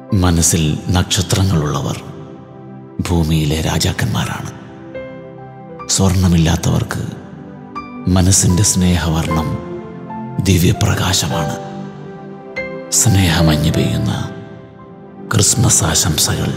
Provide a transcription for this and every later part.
മനസ്സിൽ നക്ഷത്രങ്ങളുള്ളവർ ഭൂമിയിലെ രാജാക്കന്മാരാണ് സ്വർണമില്ലാത്തവർക്ക് മനസ്സിൻ്റെ സ്നേഹവർണം ദിവ്യപ്രകാശമാണ് സ്നേഹമഞ്ഞു പെയ്യുന്ന ക്രിസ്മസ് ആശംസകൾ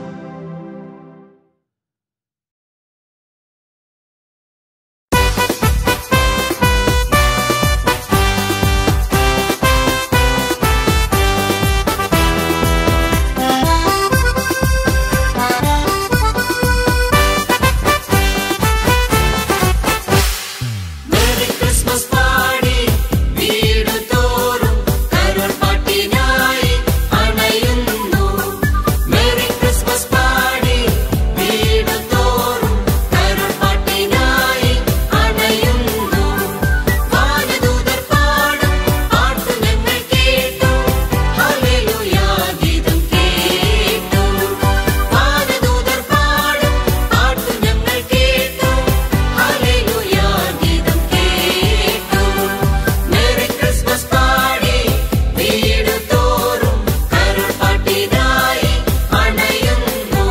Merry Christmas പാടി വീടു തോറും കരോൾ പാട്ടിനായി അണയുന്നു Merry Christmas പാടി വീടു തോറും കരോൾ പാട്ടിനായി അണയുന്നു വാനദൂതർ പാടും പാട്ടു ഞങ്ങൾ കേട്ടു ഹല്ലേലൂയ ഗീതം കേട്ടു വാനദൂതർ പാടും പാട്ടു ഞങ്ങൾ കേട്ടു ഹല്ലേലൂയ ഗീതം കേട്ടു മേരി ക്രിസ്മസ് പാടി വീടു തോറും കരോൾ പാട്ടിനായി അണയുന്നു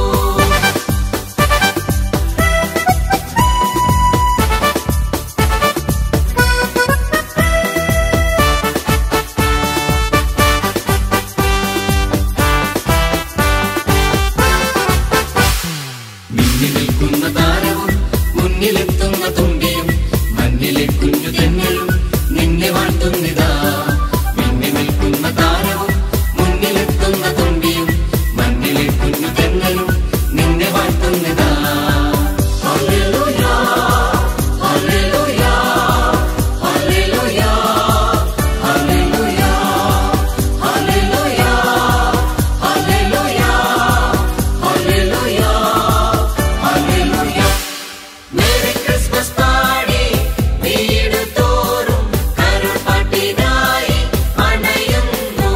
മിന്നി നിൽക്കുന്ന താരവും മുന്നിലെത്തുന്ന തുമ്പിയും മഞ്ഞിലെ കുഞ്ഞു തെന്നലും നിന്നെ വാഴ്ത്തുന്നിതാ മിന്നി നിൽക്കുന്ന താരവും മുന്നിലെത്തുന്ന തുമ്പിയും മഞ്ഞിലെ കുഞ്ഞു തെന്നലും നിന്നെ വാഴ്ത്തുന്നിതാ ഹല്ലേലൂയ ഹല്ലേലൂയ ഹല്ലേലൂയ ഹല്ലേലൂയ ഹല്ലേലൂയ ഹല്ലേലൂയ ഹല്ലേലൂയ ഹല്ലേലൂയ മേരി ക്രിസ്മസ് പാടി വീടു തോറും കരോൾ പാട്ടിനായി അണയുന്നു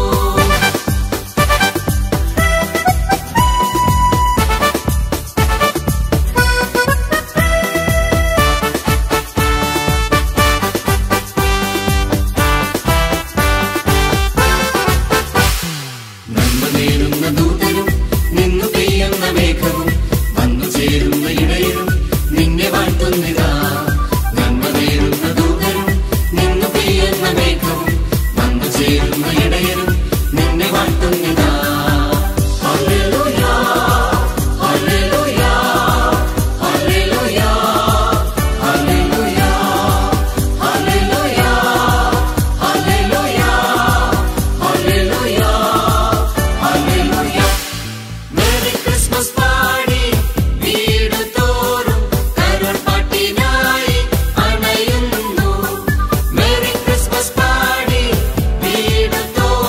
നന്മ നേരുന്ന ദൂതരും നിന്നു പെയ്യുന്ന മേഘവും വന്നു ചേരുന്ന ഇടയരും നിന്നെ വാഴ്ത്തുന്നിതാ നന്മ നേരുന്ന ദൂതരും നിന്നു പെയ്യുന്ന മേഘവും വന്നു ചേരുന്ന ഇടയരും നിന്നെ വാഴ്ത്തുന്നിതാ ഹല്ലേലൂയ ഹല്ലേലൂയ ഹല്ലേലൂയ ഹല്ലേലൂയ ഹല്ലേലൂയ ഹല്ലേലൂയ ഹല്ലേലൂയ ഹല്ലേലൂയ മേരി ക്രിസ്മസ് പാടി വീടു തോറും കരോൾ പാട്ടിനായി അണയുന്നു മേരി ക്രിസ്മസ് പാടി വീടു തോറും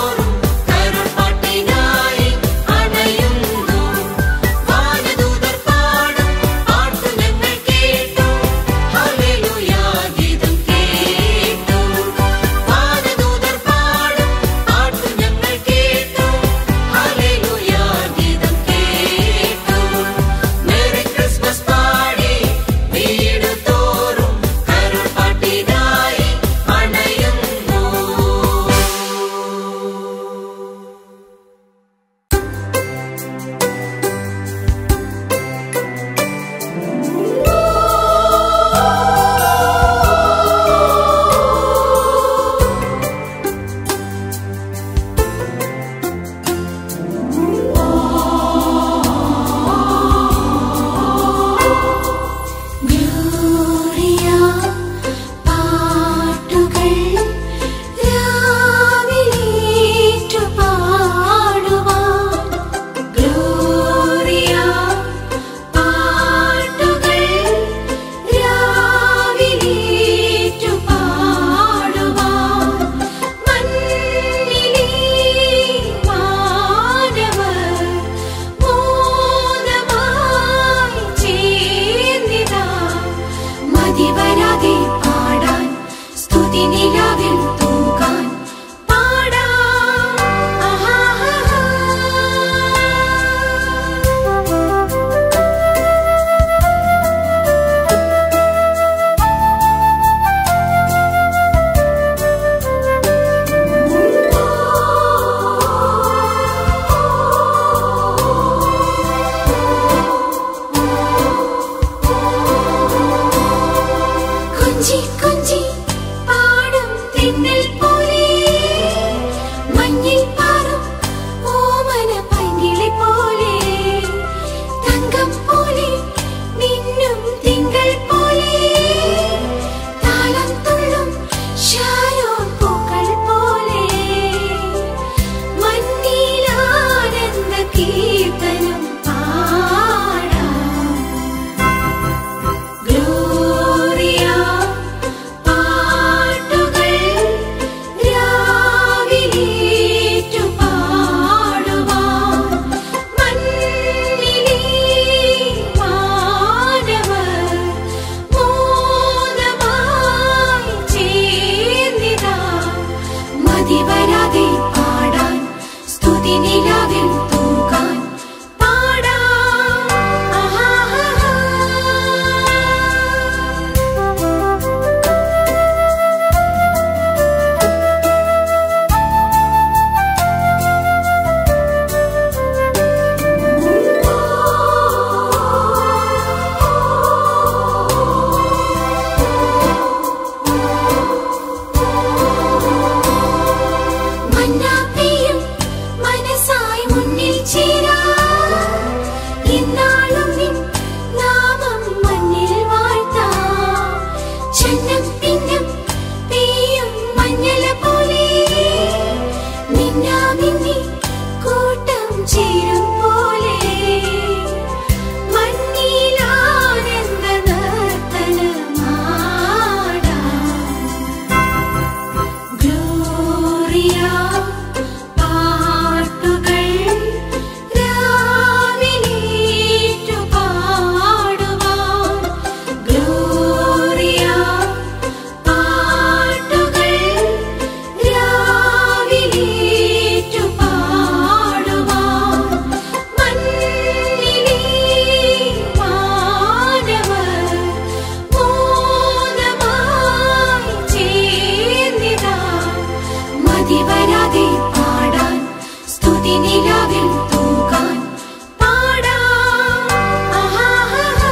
വെള്ളിനിലാവിൽ തൂകാൻ പാടാം ആഹാഹാഹാ.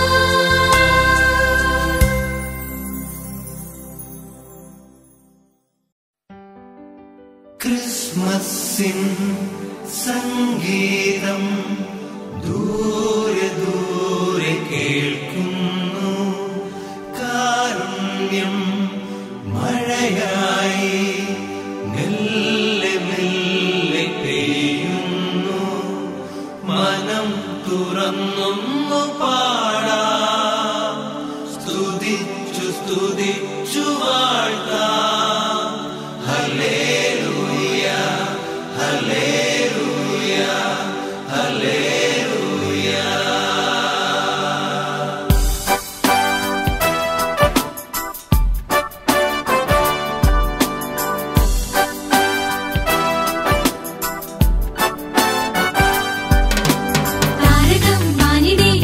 ക്രിസ്മസിൻ സംഗീതം ദൂരെ ദൂരെ കേൾക്കുന്നു കാരുണ്യം മഴയായി മെല്ലെ മെല്ലെ പെയ്യുന്നു മനം തുറന്നൊന്നു പാടാം സ്തുതിച്ചു സ്തുതിച്ചു വാഴ്ത്താം ഹല്ലേലൂയ ഹല്ലേലൂയ ഹല്ലേലൂയ താരകം വാനിടെ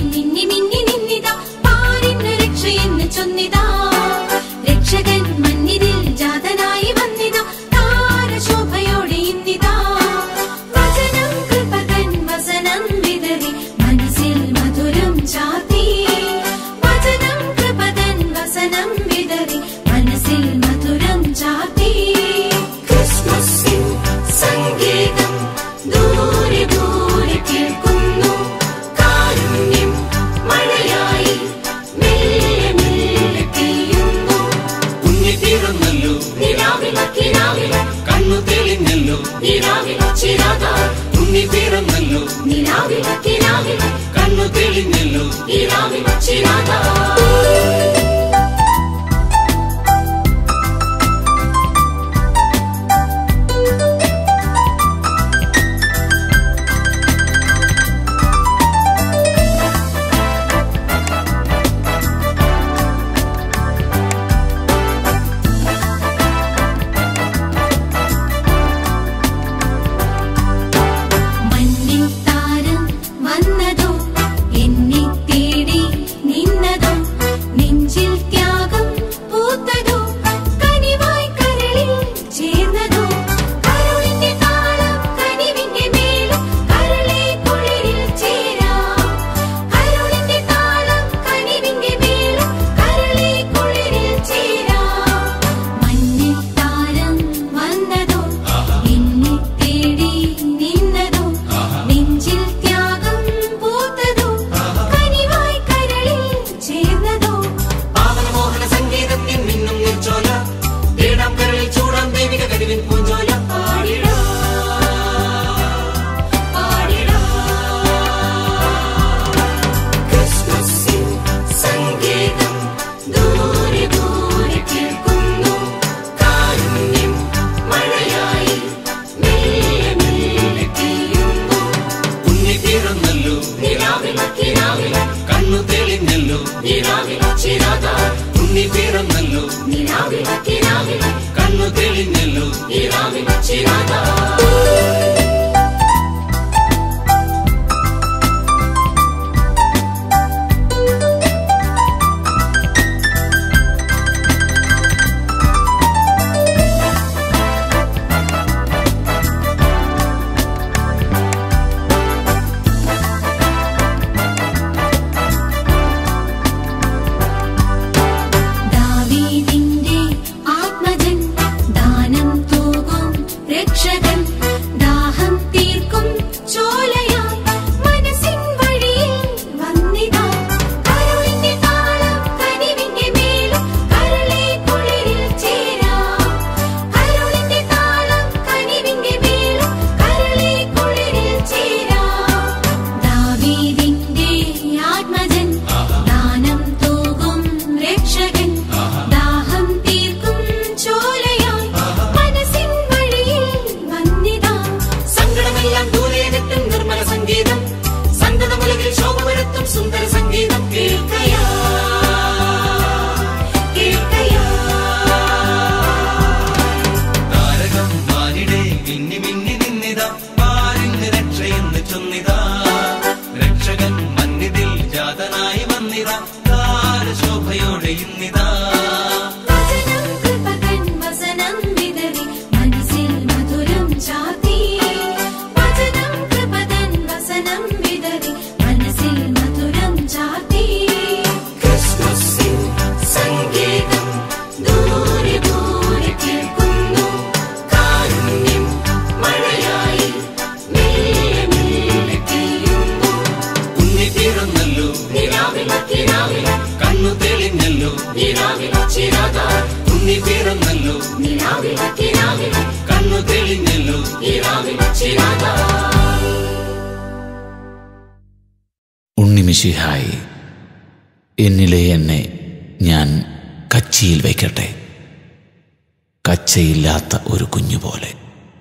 മിശിഹായി എന്നിലെ എന്നെ ഞാൻ കച്ചിയിൽ വയ്ക്കട്ടെ കച്ചയില്ലാത്ത ഒരു കുഞ്ഞു പോലെ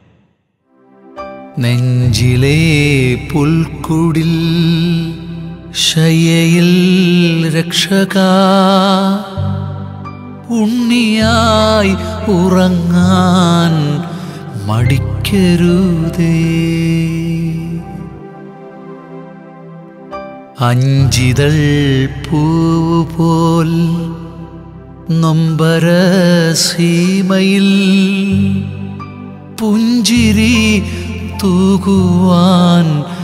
നെഞ്ചിലെ പുൽക്കുടിൽ ശയ്യയിൽ രക്ഷക ഉണ്ണിയായി ഉറങ്ങാൻ മടിക്കരുതേ അഞ്ചിതൾ പൂവ് പോൽ നൊമ്പര സീമയിൽ പുഞ്ചിരി തൂകുവാൻ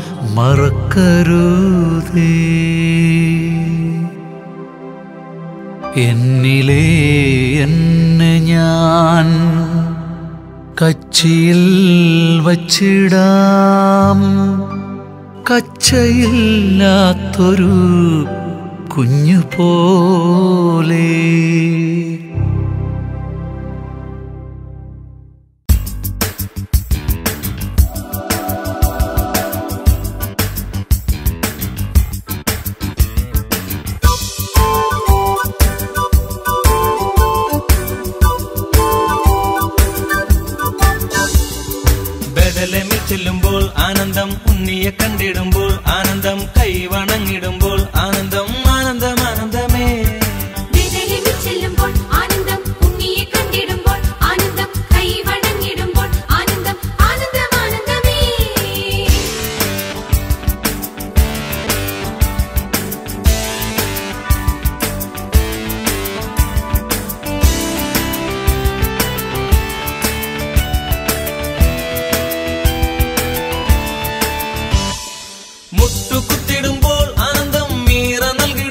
മറക്കരുതേ എന്നിലെ എന്നെ ഞാൻ കച്ചിയിൽ വച്ചിടാം കച്ചയില്ലാത്തൊരു കുഞ്ഞു പോലെ ബദലമിൽ ചെല്ലുമ്പോൾ ആനന്ദം ഉണ്ണിയെ കണ്ടിടുമ്പോൾ ആനന്ദം കൈവണങ്ങിടുമ്പോൾ ആനന്ദം ആനന്ദം ആനന്ദമേ ബെഥലേമിൽ ചെല്ലുമ്പോൾ ആനന്ദം ഉണ്ണിയെ കണ്ടിടുമ്പോൾ ആനന്ദം കൈവണങ്ങിടുമ്പോൾ ആനന്ദം ആനന്ദം ആനന്ദമേ മുട്ടുകുത്തിടുമ്പോൾ ആനന്ദം മീറ നൽകി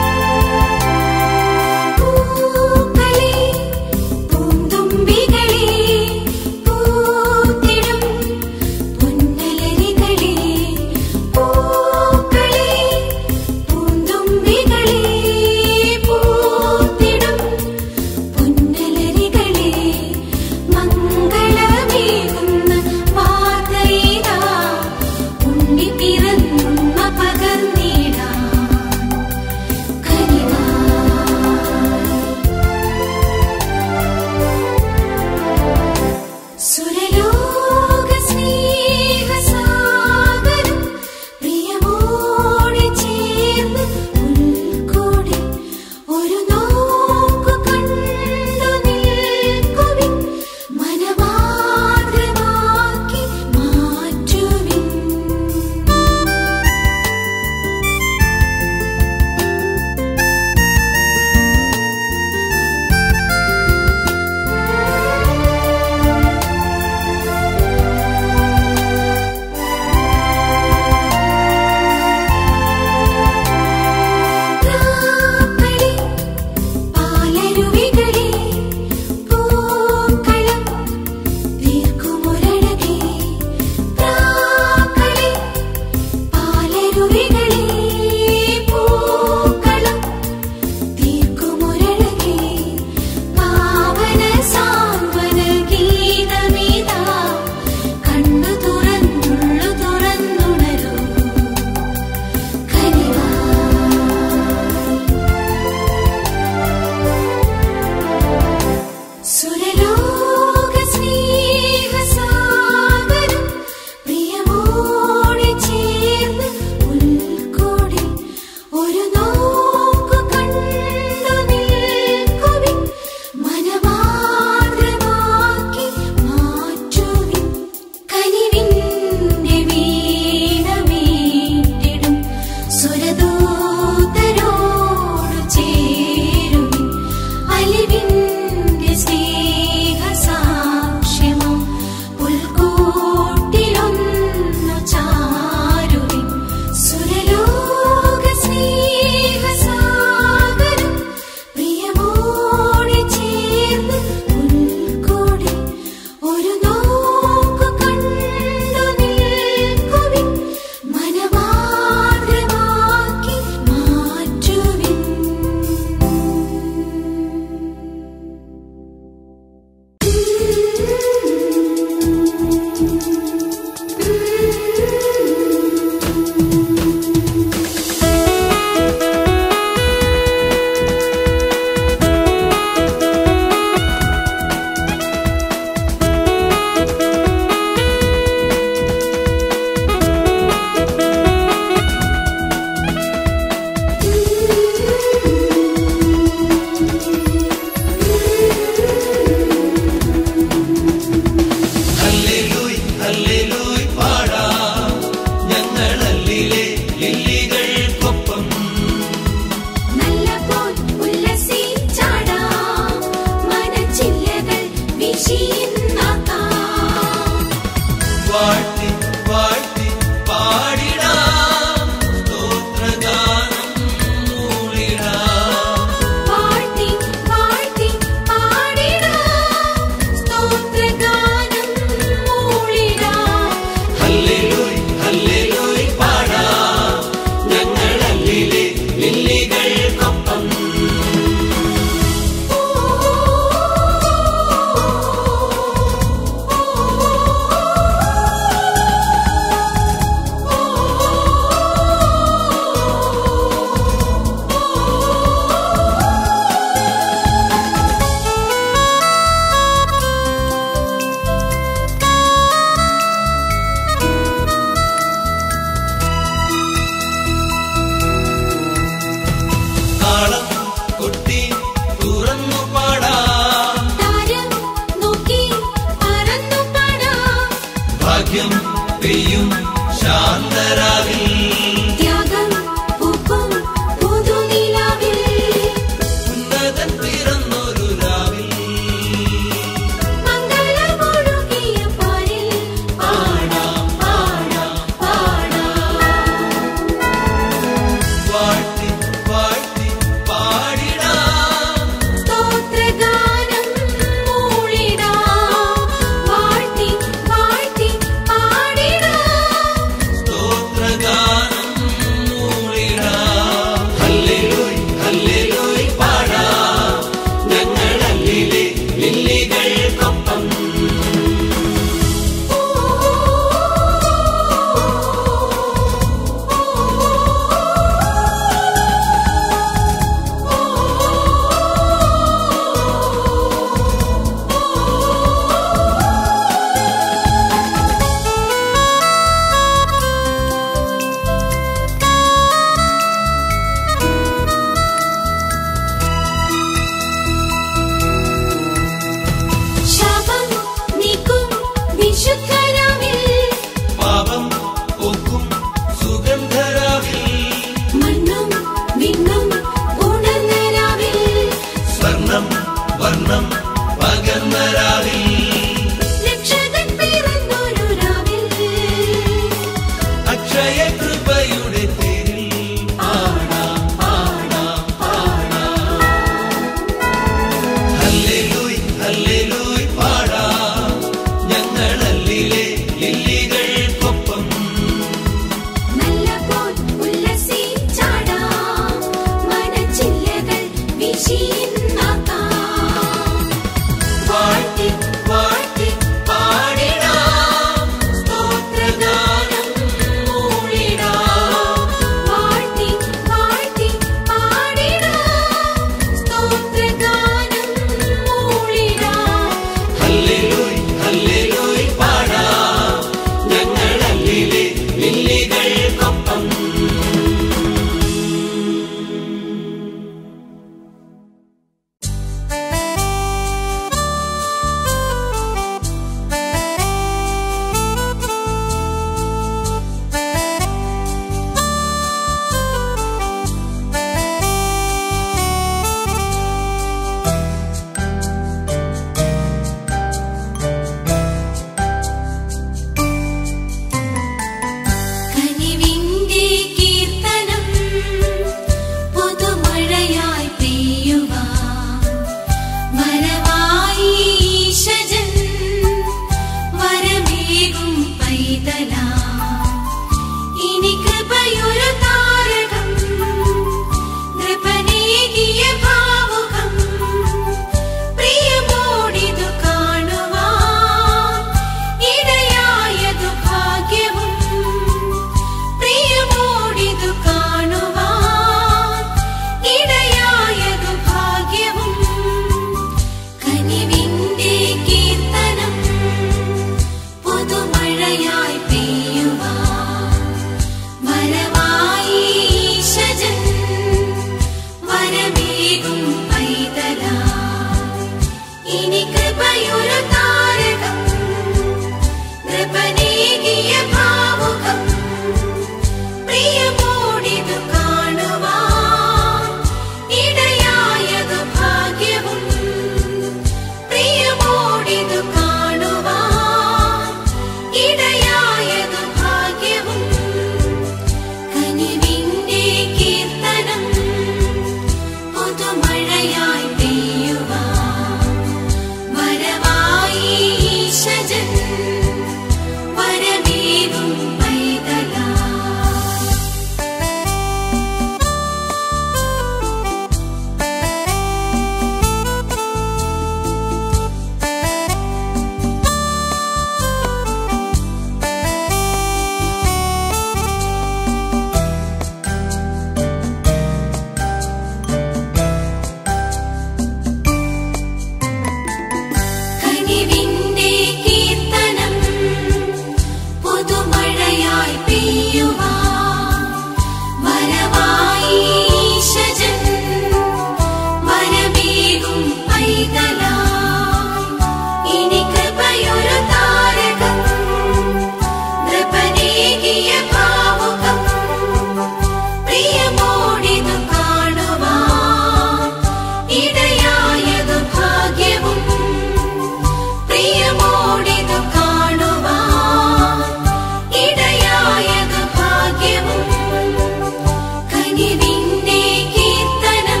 കനിവിന്റെ കീർത്തനം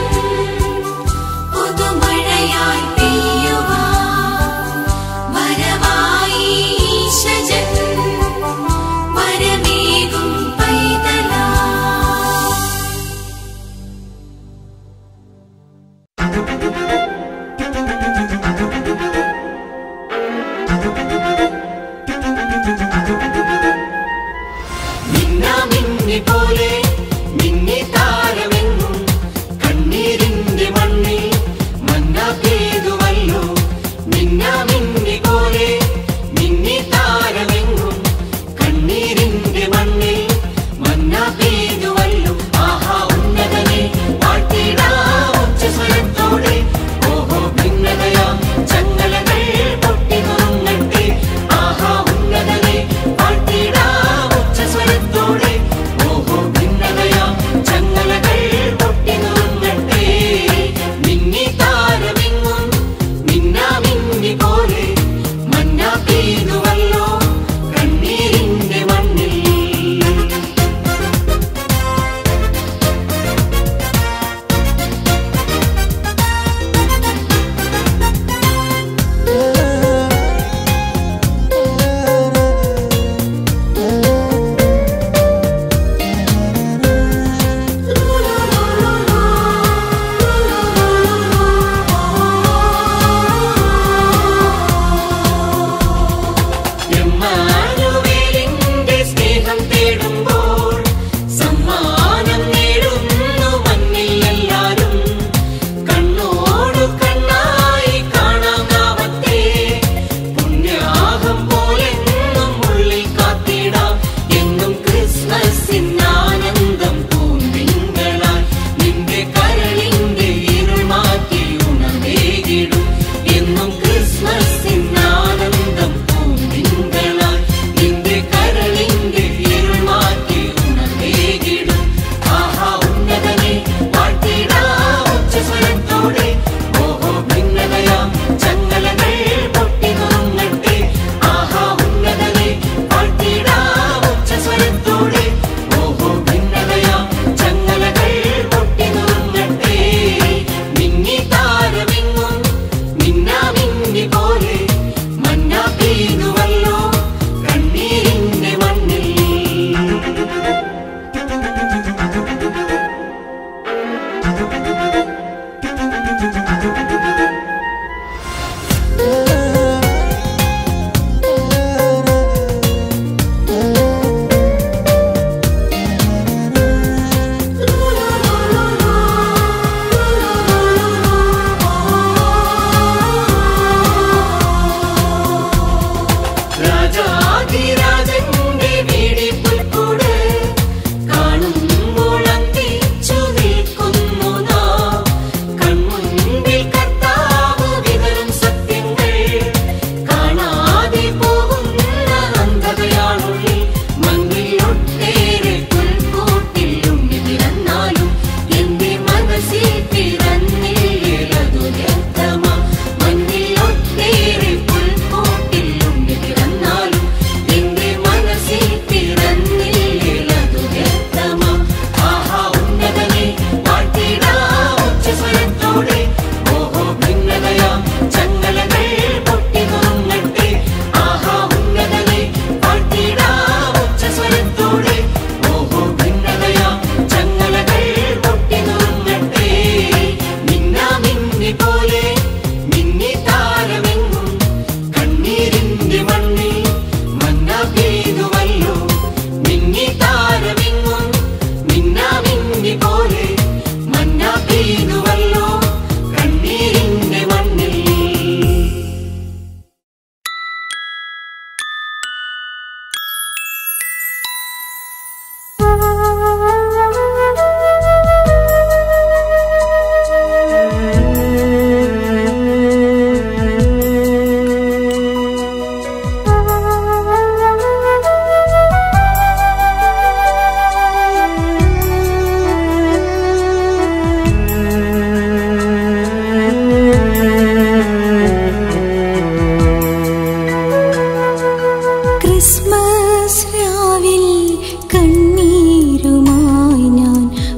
പുതുമഴയായി പെയ്യുവാൻ വരവായി ഈശജൻ വരമേകും പൈതലാ മിന്നാമിന്നി പോലെ മിന്നി താര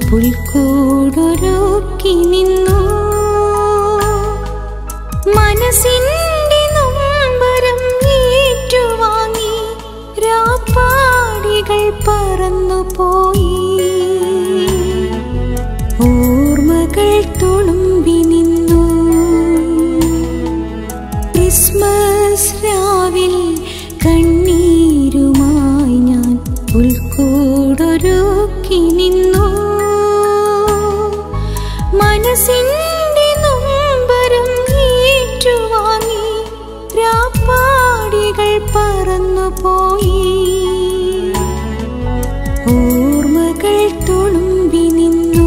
പുൽക്കൂടൊരുക്കി നിന്നു മനസ്സിന്റെ നൊമ്പരം ഏറ്റുവാങ്ങി രാപ്പാടികൾ പറന്നുപോയി ഓർമ്മകൾ തുളുമ്പി നിന്നു ക്രിസ്മസ് രാവിൽ കണ്ണീരുമായി ഞാൻ ഉൾക്കൂടൊരുക്കി നിന്നു മനസ്സിന്റെ നൊമ്പരം ഏറ്റുവാങ്ങി രാപ്പാടികൾ പറന്നുപോയി ഓർമ്മകൾ തുളുമ്പി നിന്നു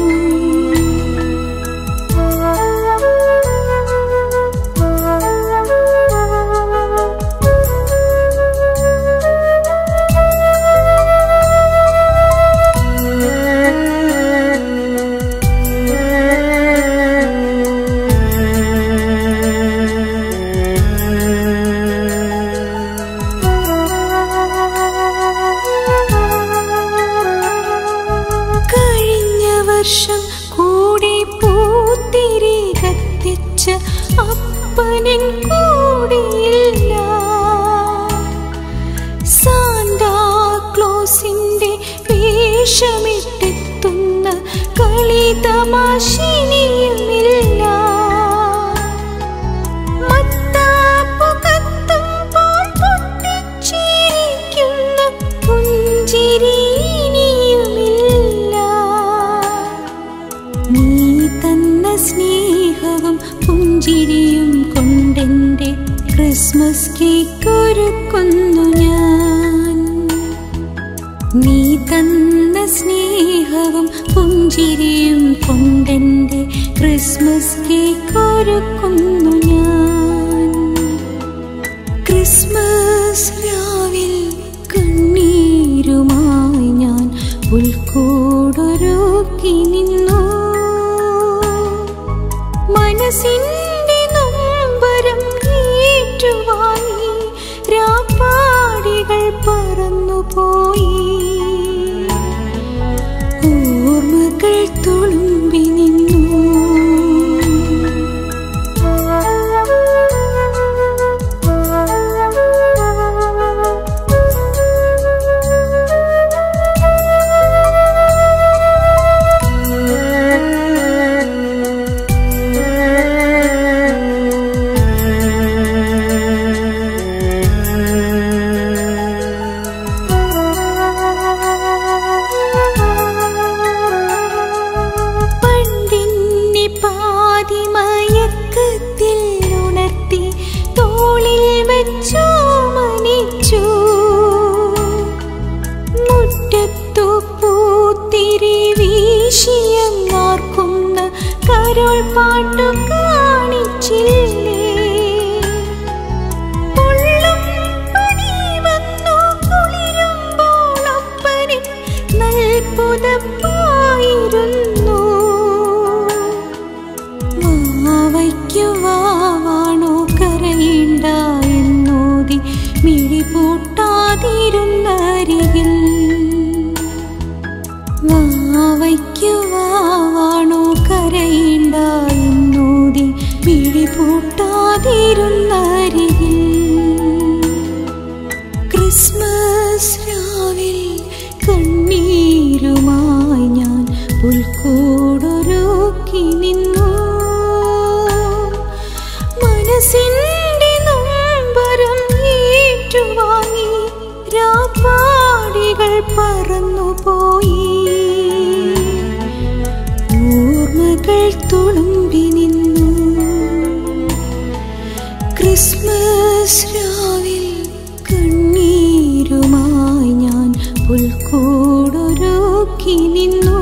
കഴിഞ്ഞ വർഷം കൂടെ പൂത്തിരി കത്തിച്ച അപ്പനൻ കൂടെയില്ല സാന്താക്ലോസിന്റെ വേഷമിട്ടെത്തുന്ന കളി തമാശിനിയുമില്ല മത്താപ്പു കത്തുമ്പോൾ പൊട്ടിച്ചിരിക്കുന്ന പുഞ്ചിരിയിനിയുമില്ല. നീ തന്ന സ്നേഹവും പുഞ്ചിരിയും കൊണ്ടെന്റെ ക്രിസ്മസ് കേക്ക് ഒരുക്കുന്നു ഞാൻ നീ തന്ന സ്നേഹവും പുഞ്ചിരിയും കൊണ്ടെന്റെ ക്രിസ്മസ് കേക്ക് ഒരുക്കുന്നു ഞാൻ ക്രിസ്മസ് രാവിൽ കണ്ണീരുമായി ഞാൻ ഉൾക്കൂടൊരുക്കി നിന്നു മനസ്സിന്റെ നൊമ്പരം ഏറ്റുവാങ്ങി രാപ്പാടികൾ പറന്നുപോയി ഓർമ്മകൾ തുളുമ്പി നിന്നു പണ്ടിന്നെ പാതി മയക്കത്തിൽ ഉണർത്തി തോളിൽ വെച്ചോ മനിച്ചു മുറ്റത്തു പൂത്തിരി വീശിയെന്നാർക്കുന്ന കരോൾ പാട്ടു കാണിച്ചില്ലേ പൊള്ളും പനി വന്നു കുളിരുമ്പോൾ അപ്പനിൻ നൽപുതപ്പായിരുന്നു വാവയ്ക്കു വാവാണോ കരയേണ്ട എന്നോതി മിഴി പൂട്ടാതിരുന്നരികിൽ വാവയ്ക്കു വാവാണോ കരയേണ്ട എന്നോതി മിഴി പൂട്ടാതിരുന്നരികിൽ ക്രിസ്മസ് രാവിൽ കണ്ണീരുമായി ഞാൻ പുൽക്കൂടൊരുക്കി നിന്നു മനസ്സിന്റെ നൊമ്പരം ഏറ്റുവാങ്ങി രാപ്പാടികൾ പറന്നുപോയി ഓർമ്മകൾ തുളുമ്പി നിന്നു ക്രിസ്മസ് രാവിൽ കണ്ണീരുമായി ഞാൻ പുൽക്കൂടൊരുക്കി നിന്നു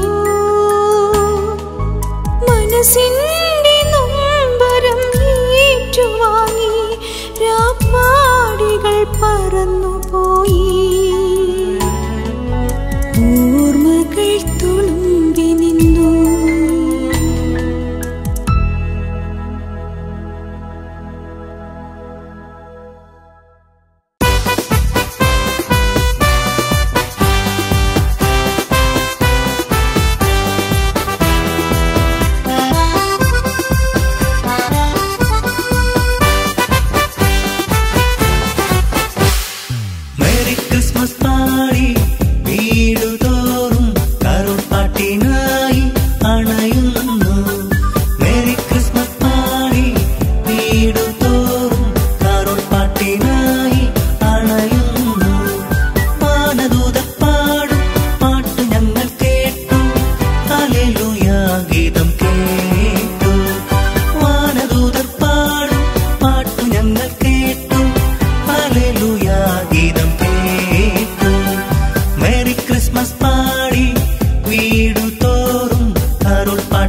മനസ്സിന്റെ നൊമ്പരം ഏറ്റുവാങ്ങി രാപ്പാടികൾ പറന്നുപോയി ഓർമ്മകൾ തുളുമ്പി നിന്നു ും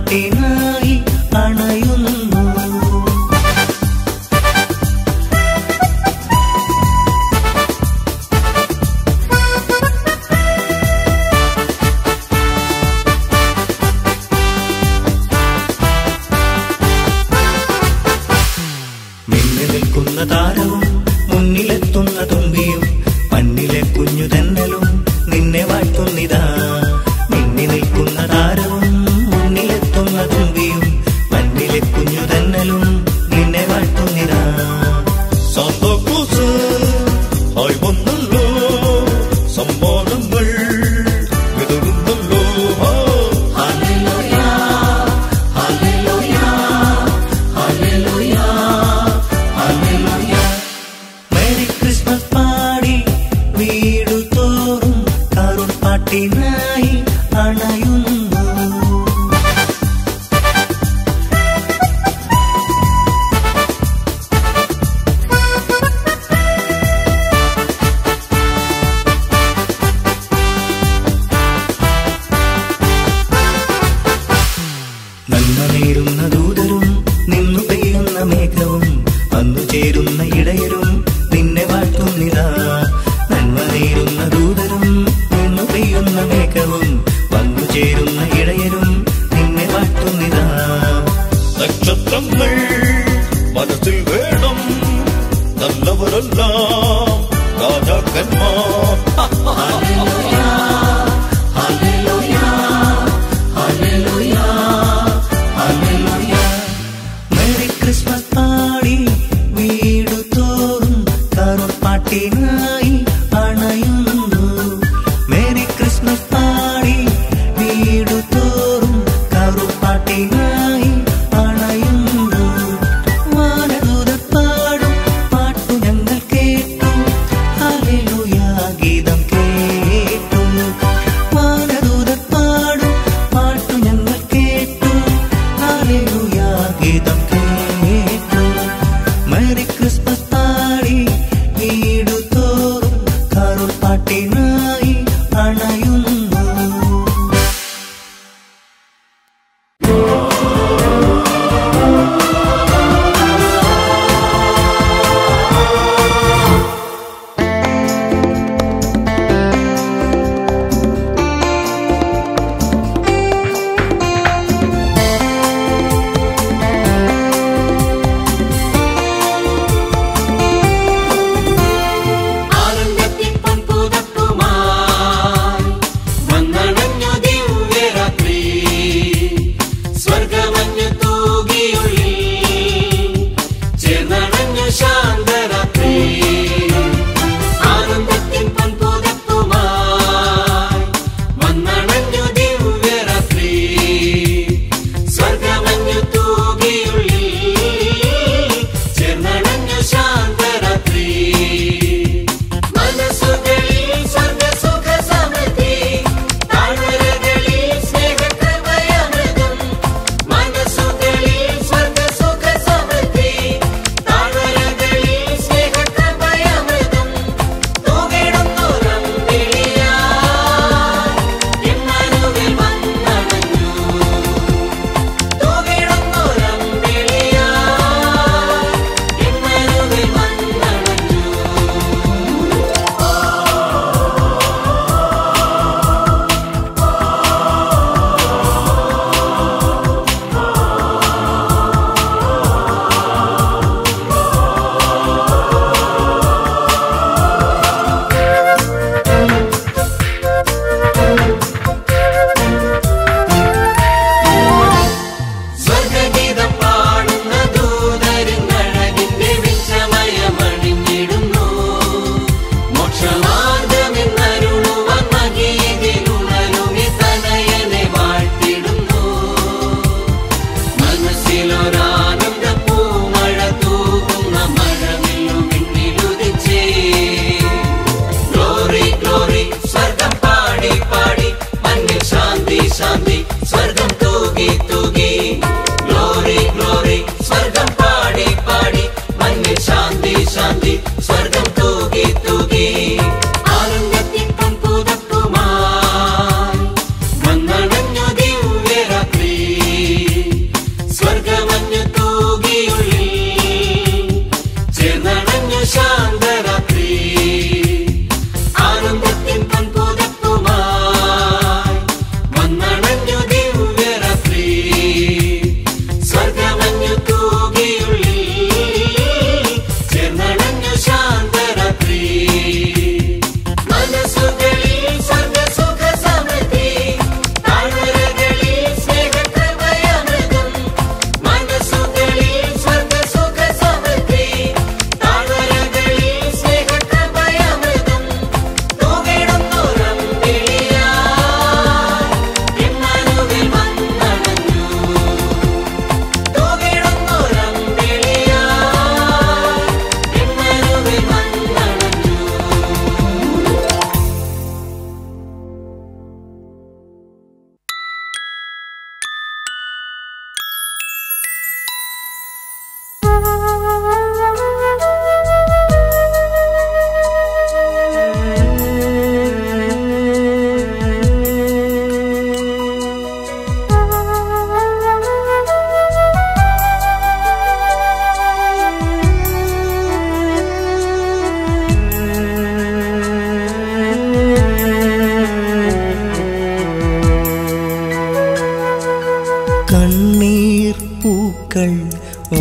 പാട്ടിനായി അണയുന്നു മിന്നി നിൽക്കുന്ന താരവും മുന്നിലെത്തുന്ന തുമ്പിയും മണ്ണിലെ കുഞ്ഞു തെന്നലും നിന്നെ വാഴ്ത്തുന്നിതാ മിന്നി നിൽക്കുന്ന താരവും മുന്നിലെത്തുന്ന തുമ്പിയും മണ്ണിലെ കുഞ്ഞു തെന്നലും നിന്നെ വാഴ്ത്തുന്നിതാ സാന്താക്ലോസ് ആയി വന്നല്ലോ സമ്മാനങ്ങൾ വിതറുന്നല്ലോ ആ. മേരി ക്രിസ്മസ് പാടി വീടു തോറും കരുൺ പാട്ടിനായി അണയുന്നു നന്മ നേരുന്ന ദൂതരും നിന്നു പെയ്യുന്ന മേഘവും വന്നു ചേരുന്ന ഇടയരും നിന്നെ വാഴ്ത്തുന്നിതാ നന്മ നേരുന്ന ദൂതരും നിന്നു പെയ്യുന്ന മേഘവും വന്നു ചേരുന്ന ഇടയരും നിന്നെ വാഴ്ത്തുന്നിതാ നക്ഷത്രങ്ങൾ മനസ്സിൽ വേണം നല്ലവരെല്ലാം രാജാക്കന്മാർ മേരി ക്രിസ്മസ് പാടി വീടു തോറും കരുൺ പാട്ടിനായി അണയുന്നു മേരി ക്രിസ്മസ് പാടി വീടു തോറും കരുൺ പാട്ടിനായി അണയുന്നു വാനദൂതർ പാടും പാട്ടു ഞങ്ങൾ കേട്ടു ഹല്ലേലൂയാ ഗീതം കേട്ടു വാനദൂതർ പാടും പാട്ടു ഞങ്ങൾ കേട്ടു ഹല്ലേലൂയാ ഗീതം കേട്ടു മേരി ക്രിസ്മസ് പാടി വീടു തോറും കരുൾ പാട്ടിനായി അണയുന്നു ആ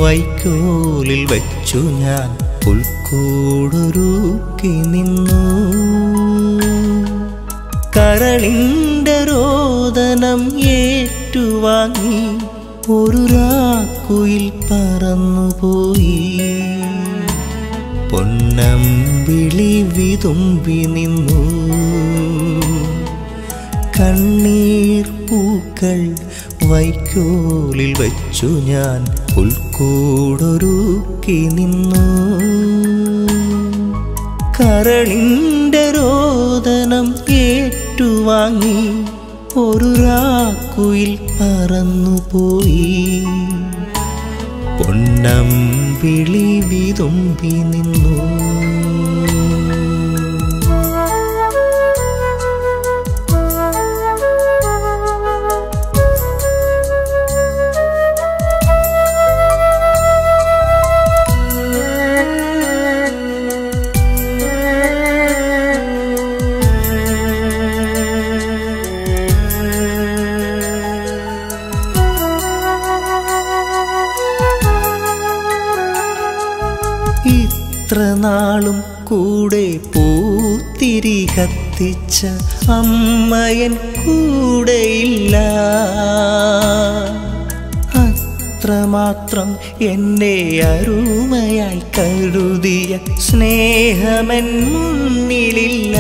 വൈക്കോലിൽ വച്ചു ഞാൻ പുൽക്കൂടൊരുക്കി നിന്നു കരളിൻ്റെ രോദനം ഏറ്റുവാങ്ങി ഒരു രാക്കുയിൽ പറന്നുപോയി പൊന്നമ്പിളി വിതുമ്പി നിന്നു കണ്ണീർ പൂക്കൾ വൈക്കോലിൽ വച്ചു ഞാൻ പുൽക്കൂടൊരുക്കി നിന്നു കരളിൻ്റെ രോദനം ഏറ്റുവാങ്ങി ഒരു രാക്കുയിൽ പറന്നുപോയി പൊന്നമ്പിളി വിതുമ്പി നിന്നു ഇത്ര നാളും കൂടെ പൂത്തിരി കത്തിച്ച അമ്മയൻ കൂടെയില്ല അത്രമാത്രം എന്നെ അരുമയായി കരുതിയ സ്നേഹമൻ മുന്നിലില്ല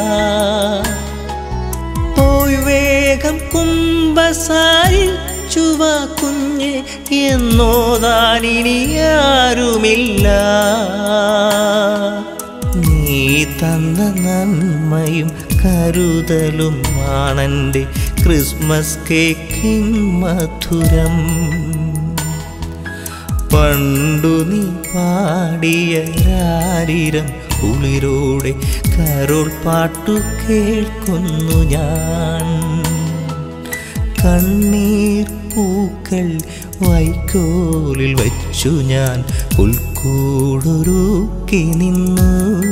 പോയി വേഗം കുംഭസാരിച്ചുവ കുഞ്ഞ് എന്നോതാനിനി ആരുമില്ല നീ തന്ന നന്മയും കരുതലും ആണെൻ്റെ ക്രിസ്മസ് കേക്കിൻ മധുരം പണ്ടു നീ പാടിയ രാരിരം കുളിരോടെ കരോൾ പാട്ടു കേൾക്കുന്നു ഞാൻ കണ്ണീർ പൂക്കൾ വൈക്കോലിൽ വച്ചു ഞാൻ പുൽക്കൂടൊരുക്കി നിന്നു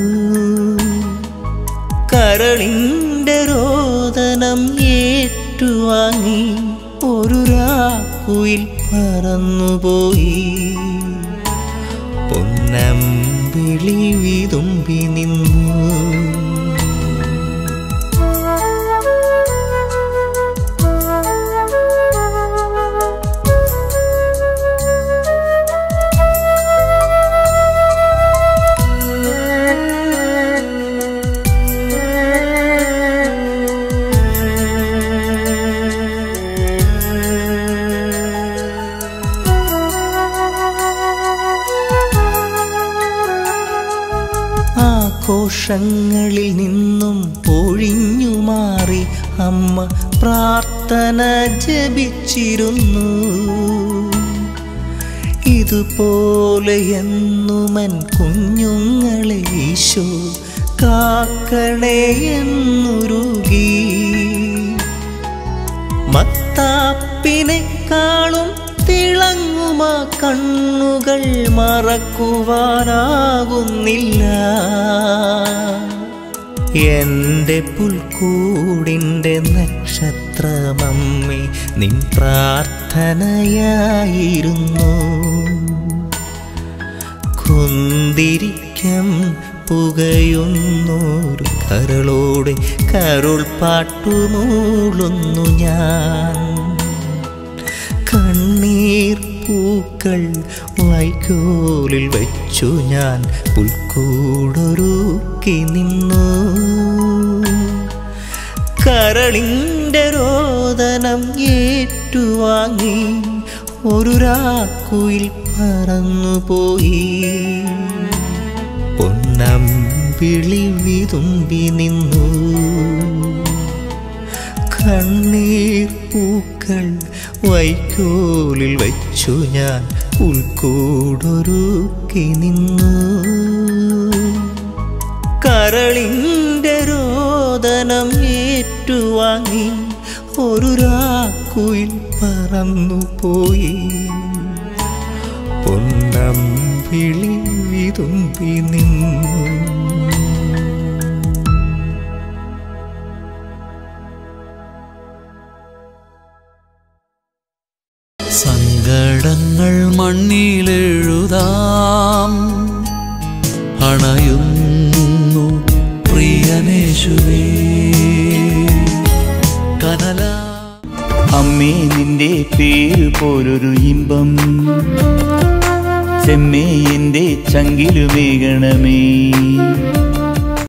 കരളിൻ്റെ രോദനം ഏറ്റുവാങ്ങി ഒരു രാക്കുയിൽ പറന്നുപോയി പൊന്നമ്പിളി വിതുമ്പി നിന്നു ആഘോഷങ്ങളിൽ നിന്നും ഒഴിഞ്ഞു മാറി അമ്മ പ്രാർത്ഥന ജപിച്ചിരുന്നു ഇതുപോലെ എന്നുമൻ കുഞ്ഞുങ്ങളെ ഈശോ കാക്കണേ എന്നുരുകി മത്താപ്പിനെക്കാളും തിളങ്ങുമാ കണ്ണുകൾ മറക്കുവാനാകുന്നില്ല എന്റെ പുൽക്കൂടിൻ്റെ നക്ഷത്രമമ്മേ നിൻ പ്രാർത്ഥനയായിരുന്നു കുന്തിരിക്കം പുകയുന്നൊരു കരളോടെ കരുൾ പാട്ടുമൂളുന്നു ഞാൻ കണ്ണീർ പൂക്കൾ വൈക്കോലിൽ വെച്ചു ഞാൻ പുൽക്കൂടൊരുക്കി നിന്നു കരളിൻ്റെ രോദനം ഏറ്റുവാങ്ങി ഒരു രാക്കുയിൽ പറന്നുപോയി പൊന്നം വിളി വിതുമ്പി നിന്നു കണ്ണീർ പൂക്കൾ വൈക്കോലിൽ വച്ചു ഞാൻ ഉൾക്കൂടൊരുക്കി നിന്നു കരളിൻ്റെ രോദനം ഏറ്റുവാങ്ങി ഒരു രാക്കുയിൽ പറന്നുപോയി പൊന്നം വിളി വിതുമ്പി നിന്നു സങ്കടങ്ങൾ മണ്ണിലെഴുതിയിടാം എഴുതാം അണയുന്നു പ്രിയനേശുവേ കനല അമ്മേ നിന്റെ പേര് പോലൊരു ഇമ്പം ചെമ്മേ എൻ്റെ ചങ്കിലുമേകണമേ